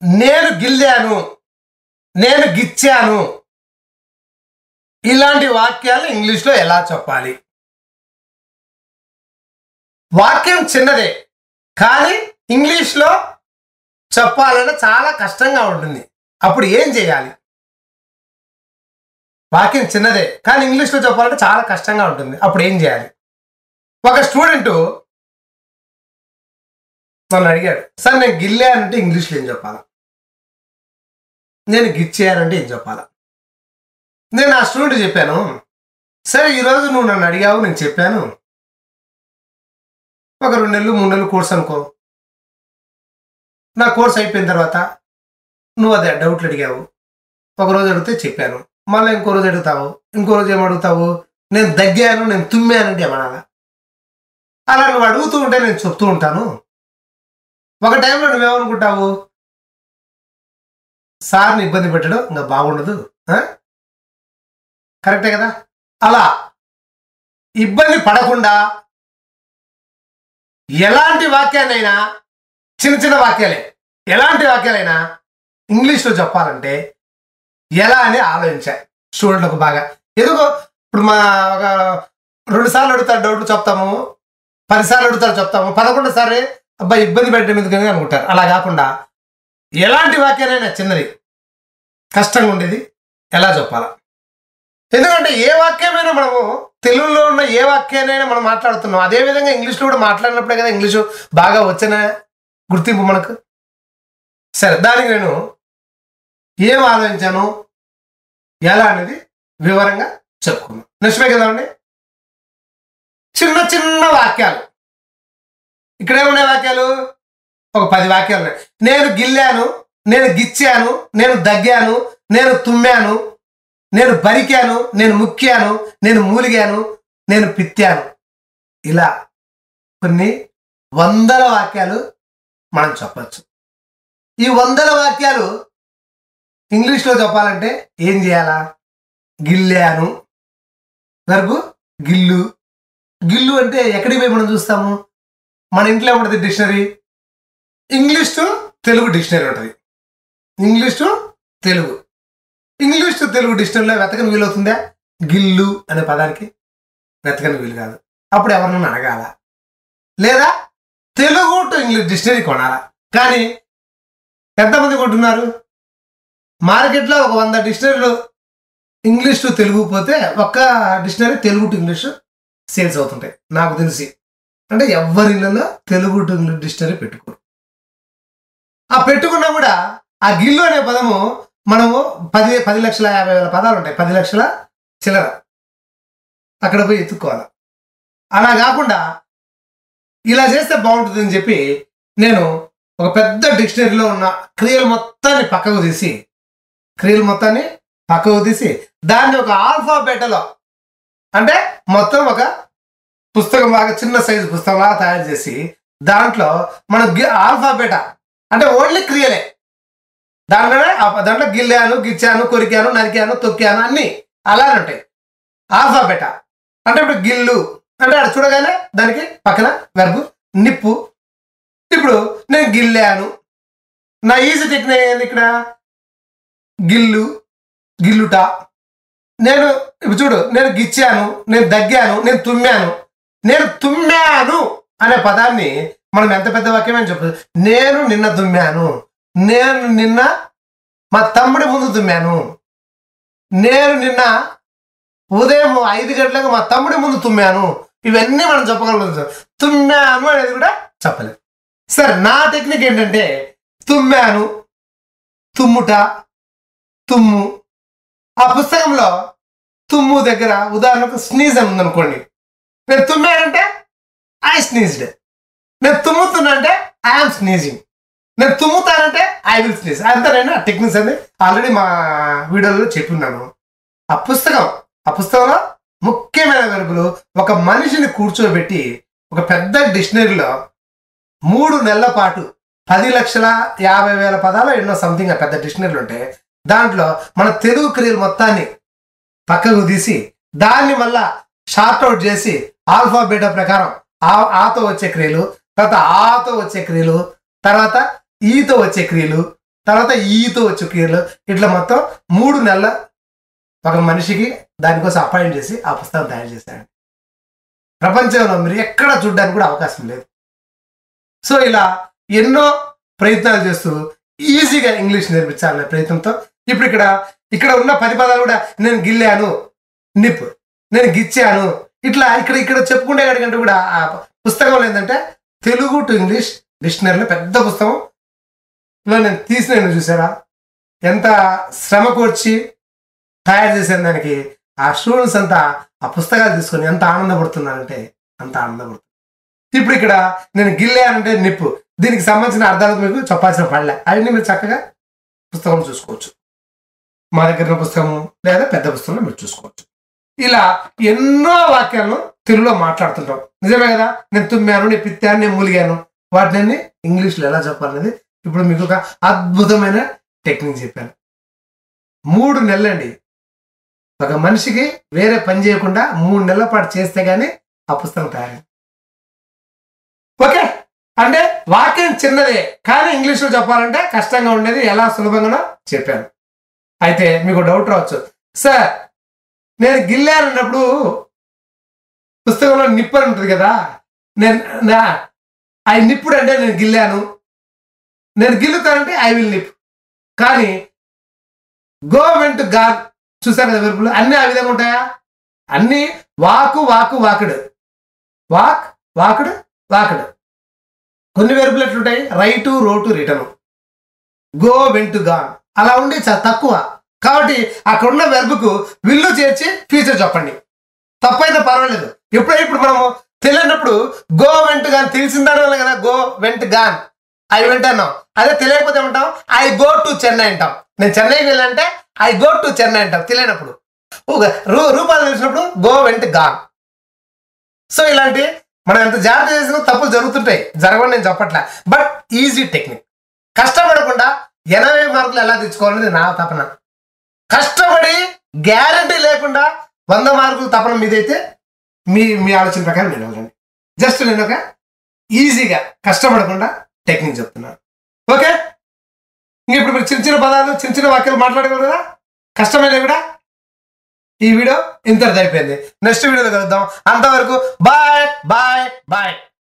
నేను గిల్లాను నేను గిచ్చాను ఇలాంటి వాక్యాలు ఇంగ్లీష్లో ఎలా చెప్పాలి వాక్యం చిన్నదే కానీ ఇంగ్లీష్లో చెప్పాలంటే చాలా కష్టంగా ఉంటుంది అప్పుడు ఏం చేయాలి వాక్యం చిన్నదే కానీ ఇంగ్లీష్లో చెప్పాలంటే చాలా కష్టంగా ఉంటుంది అప్పుడు ఏం చేయాలి ఒక స్టూడెంట్ నన్ను అడిగాడు సార్ నేను గిల్లానంటే ఇంగ్లీష్లో ఏం చెప్పాలా నేను గిచ్చేయాలంటే ఏం చెప్పాలా నేను ఆ స్టూడెంట్ చెప్పాను సరే ఈరోజు నువ్వు నన్ను అడిగావు నేను చెప్పాను ఒక రెండు నెలలు మూడు నెలలు కోర్స్ అనుకో నా కోర్స్ అయిపోయిన తర్వాత నువ్వు అదే డౌట్లు అడిగావు ఒక రోజు అడిగితే చెప్పాను మళ్ళీ ఇంకో రోజు అడుగుతావు ఇంకో రోజు ఏం అడుగుతావు నేను దగ్గాను నేను తుమ్మానంటే ఏమనాలా అలా నువ్వు అడుగుతూ ఉంటే నేను చెప్తూ ఉంటాను ఒక టైంలో నువ్వేమనుకుంటావు సార్ని ఇబ్బంది పెట్టడం ఇంకా బాగుండదు ఆ? కరెక్టే కదా అలా ఇబ్బంది పడకుండా ఎలాంటి వాక్యాన్నైనా చిన్న చిన్న వాక్యాలే ఎలాంటి వాక్యాలైనా ఇంగ్లీష్లో చెప్పాలంటే ఎలా అని ఆలోచించా స్టూడెంట్లకు బాగా ఎందుకో ఇప్పుడు మా ఒక రెండు సార్లు అడుగుతారు డౌట్లు చెప్తాము పది సార్లు అడుగుతారు చెప్తాము పదకొండు సార్లు అబ్బాయి ఇబ్బంది పెట్టడం ఎందుకని అనుకుంటారు అలా కాకుండా ఎలాంటి వాక్యాలైనా చిన్నది కష్టంగా ఉండేది ఎలా చెప్పాలా ఎందుకంటే ఏ వాక్యమైనా మనము తెలుగులో ఉన్న ఏ వాక్యానైనా మనం మాట్లాడుతున్నాం అదే విధంగా ఇంగ్లీష్లో కూడా మాట్లాడినప్పుడే కదా ఇంగ్లీషు బాగా వచ్చిన గుర్తింపు మనకు సరే దానికి నేను ఏం ఆలోచించాను ఎలా అనేది వివరంగా చెప్పుకున్నాను నిజమే కదండి చిన్న చిన్న వాక్యాలు ఇక్కడ ఏమున్నాయి వాక్యాలు ఒక పది వాక్యాలు ఉన్నాయి నేను గిల్లాను నేను గిచ్చాను నేను దగ్గాను నేను తుమ్మాను నేను బరికాను నేను ముక్కాను నేను మూలిగాను నేను పిత్తాను ఇలా కొన్ని వందల వాక్యాలు మనం చెప్పచ్చు ఈ వందల వాక్యాలు ఇంగ్లీష్లో చెప్పాలంటే ఏం చేయాలా గిల్లాను వెర్బు గిల్లు గిల్లు అంటే ఎక్కడికి పోయి మనం చూస్తాము మన ఇంట్లో ఉంటుంది dictionary English to Telugu dictionary ఉంటుంది English to Telugu English to Telugu డిక్షనరీలో వెతకని వీలవుతుందా గిల్లు అనే పదానికి వెతకని వీలు కాదు అప్పుడు ఎవరినైనా అడగాల లేదా తెలుగు టు ఇంగ్లీష్ డిక్షనరీ కొనాలా కానీ ఎంతమంది కొంటున్నారు మార్కెట్లో ఒక వంద డిక్షనరీలు ఇంగ్లీష్ టు తెలుగు పోతే ఒక్క dictionary Telugu to English sales అవుతుంటాయి నాకు తెలిసి అంటే ఎవరిళ్ళలో తెలుగు టు ఇంగ్లీష్ డిక్షనరీ పెట్టుకోరు ఆ పెట్టుకున్నా కూడా ఆ గిల్లు అనే పదము మనము పది పది లక్షల యాభై వేల పదాలు ఉంటాయి పది లక్షల చిల్లర అక్కడ పోయి ఎత్తుక్కోవాలి అలా కాకుండా ఇలా చేస్తే బాగుంటుందని చెప్పి నేను ఒక పెద్ద డిక్షనరీలో ఉన్న క్రియలు మొత్తాన్ని పక్కకు తీసి క్రియలు మొత్తాన్ని పక్కకు తీసి దాన్ని ఒక ఆల్ఫాబెటలో అంటే మొత్తం ఒక పుస్తకం బాగా చిన్న సైజు పుస్తకంలాగా తయారు చేసి దాంట్లో మనం ఆల్ఫాబెటా అంటే ఓన్లీ క్రియలే దాంట్లోనే ఆ- దాంట్లో గిల్లాను గిచ్చాను కొరికాను నరికాను తొక్కాను అన్ని అలానే ఉంటాయి ఆల్ఫాబెటా అంటే ఇప్పుడు గిల్లు అంటే అక్కడ చూడగానే దానికి పక్కన వెర్బు నిప్పు ఇప్పుడు నేను గిల్లాను నా ఈజీ టెక్నిక్ ఏంది ఇక్కడ గిల్లు గిల్లుట నేను ఇప్పుడు చూడు నేను గిచ్చాను నేను దగ్గాను నేను తుమ్మాను నేను తుమ్మాను అనే పదాన్ని మనం ఎంత పెద్ద వాక్యమని చెప్పదు నేను నిన్న తుమ్మాను నేను నిన్న మా తమ్ముడి ముందు తుమ్మాను నేను నిన్న ఉదయం ఐదు గంటలకు మా తమ్ముడి ముందు తుమ్మాను ఇవన్నీ మనం చెప్పగలుగుతాం తుమ్మాను అనేది కూడా చెప్పలేదు సరే నా టెక్నిక్ ఏంటంటే తుమ్మాను తుమ్ముట తుమ్ము ఆ పుస్తకంలో తుమ్ము దగ్గర ఉదాహరణకు స్నీజ్ అని ఉందనుకోండి నేను తుమ్మానంటే ఐ స్నీజ్డ్ నేను తుమ్ముతున్నా అంటే ఐఎమ్ స్నీజింగ్ నేను తుమ్ముతానంటే ఐ విల్ స్నీజ్ అంతా నేను ఆ టెక్నిక్స్ అనేది ఆల్రెడీ మా వీడియోలో చెప్పిన్నాను ఆ పుస్తకం ఆ పుస్తకంలో ముఖ్యమైన వెలుపులు ఒక మనిషిని కూర్చోబెట్టి ఒక పెద్ద డిక్షనరీలో మూడు నెలల పాటు పది లక్షల యాభై వేల పదాలు ఎన్నో సంథింగ్ ఆ పెద్ద డిక్షనరీలు ఉంటాయి దాంట్లో మన తెలుగు క్రియలు మొత్తాన్ని పక్కకు తీసి దాన్ని మళ్ళా షార్ట్ అవుట్ చేసి ఆల్ఫాబేటా ప్రకారం ఆ ఆతో వచ్చే క్రియలు తర్వాత ఆతో వచ్చే క్రియలు తర్వాత ఈతో వచ్చే క్రియలు తర్వాత ఈతో వచ్చు కీర్లు ఇట్లా మొత్తం మూడు నెలల ఒక మనిషికి దానికోసం అపాయింట్ చేసి ఆ పుస్తకం తయారు చేశాడు ప్రపంచంలో మీరు ఎక్కడ చూడడానికి కూడా అవకాశం లేదు సో ఇలా ఎన్నో ప్రయత్నాలు చేస్తూ ఈజీగా ఇంగ్లీష్ నేర్పించాలనే ప్రయత్నంతో ఇప్పుడు ఇక్కడ ఇక్కడ ఉన్న పది పదాలు కూడా నేను గిల్లాను నిప్ నేను గిచ్చాను ఇట్లా ఇక్కడ ఇక్కడ చెప్పుకుంటే కంటే కూడా ఆ పుస్తకంలో ఏంటంటే తెలుగు టు ఇంగ్లీష్ డిక్షనరీలో పెద్ద పుస్తకం లో నేను తీసిన నేను చూసారా ఎంత శ్రమ కూర్చి తయారు చేసిన దానికి ఆ స్టూడెంట్స్ అంతా ఆ పుస్తకాలు తీసుకొని ఎంత ఆనందపడుతున్నారంటే అంత ఆనందపడుతుంది ఇప్పుడు ఇక్కడ నేను గిల్లానంటే నిప్పు దీనికి సంబంధించిన అర్థాలు మీకు చెప్పాల్సిన పడలే అవన్నీ మీరు చక్కగా పుస్తకం చూసుకోవచ్చు మా దగ్గర ఉన్న పుస్తకం లేదా పెద్ద పుస్తకంలో మీరు చూసుకోవచ్చు ఇలా ఎన్నో వాక్యాలను తెలుగులో మాట్లాడుతుంటాం నిజమే కదా నేను తుమ్మాను నేను పిత్తాను నేను మూలిగాను వాటిని ఇంగ్లీష్లో ఎలా చెప్పాలనేది ఇప్పుడు మీకు ఒక అద్భుతమైన టెక్నిక్ చెప్పాను మూడు నెలలండి ఒక మనిషికి వేరే పని చేయకుండా మూడు నెలల పాటు చేస్తే గానీ ఆ పుస్తకం తయారు ఓకే అంటే వాక్యం చిన్నదే కానీ ఇంగ్లీష్లో చెప్పాలంటే కష్టంగా ఉండేది ఎలా సులభంగానో చెప్పాను అయితే మీకు డౌట్ రావచ్చు సార్ నేను గిల్లాను అన్నప్పుడు పుస్తకంలో నిప్పు అని ఉంటుంది కదా నేను నా ఐ నిప్పుడు అంటే నేను గిల్లాను నేను గిల్లుతానంటే ఐ విల్ నిప్ కానీ గవర్నమెంట్ గాన్ చూసారు కదా వెరుపులు అన్నీ ఆ విధంగా ఉంటాయా అన్నీ వాకు వాకు వాకుడు వాక్ వాకుడు వాకుడు కొన్ని వెరుపులు ఎట్లుంటాయి write wrote written go went gone అలా ఉండి చాలా తక్కువ కాబట్టి అక్కడ ఉన్న వెర్బుకు విల్లు చేర్చి ఫ్యూచర్ చెప్పండి తప్పైతే పర్వాలేదు ఎప్పుడైతే ఇప్పుడు మనము తెలియనప్పుడు గో వెంట్ గాన్ తెలిసిన దాని వల్ల కదా go went gone I went అన్నాం అదే తెలియకపోతే ఏమంటాం ఐ గో టు చెన్నై అంటాం నేను చెన్నైకి వెళ్ళాలంటే ఐ గో టు చెన్నై అంటాం తెలియనప్పుడు ఒక రూ రూపాయలు తెలిసినప్పుడు గో వెంట్ గాన్ సో ఇలాంటి మనం ఎంత జాగ్రత్త చేసినా తప్పులు జరుగుతుంటాయి జరగని నేను చెప్పట్లే బట్ ఈజీ టెక్నిక్ కష్టపడకుండా ఎనభై మార్కులు ఎలా తెచ్చుకోవాలనేది నా తపన కష్టపడి గ్యారంటీ లేకుండా వంద మార్కులు తపన మీదైతే మీ మీ ఆలోచన ప్రకారం నేను వెళ్ళండి జస్ట్ నేను ఒక ఈజీగా కష్టపడకుండా టెక్నిక్ చెప్తున్నాను ఓకే ఇంక ఇప్పుడు మీరు చిన్న చిన్న పదాలు చిన్న చిన్న వాక్యాలు మాట్లాడగలరు కదా కష్టమైన కూడా ఈ వీడియో ఇంతటిది అయిపోయింది నెక్స్ట్ వీడియోలో కలుద్దాం అంతవరకు బాయ్ బాయ్ బాయ్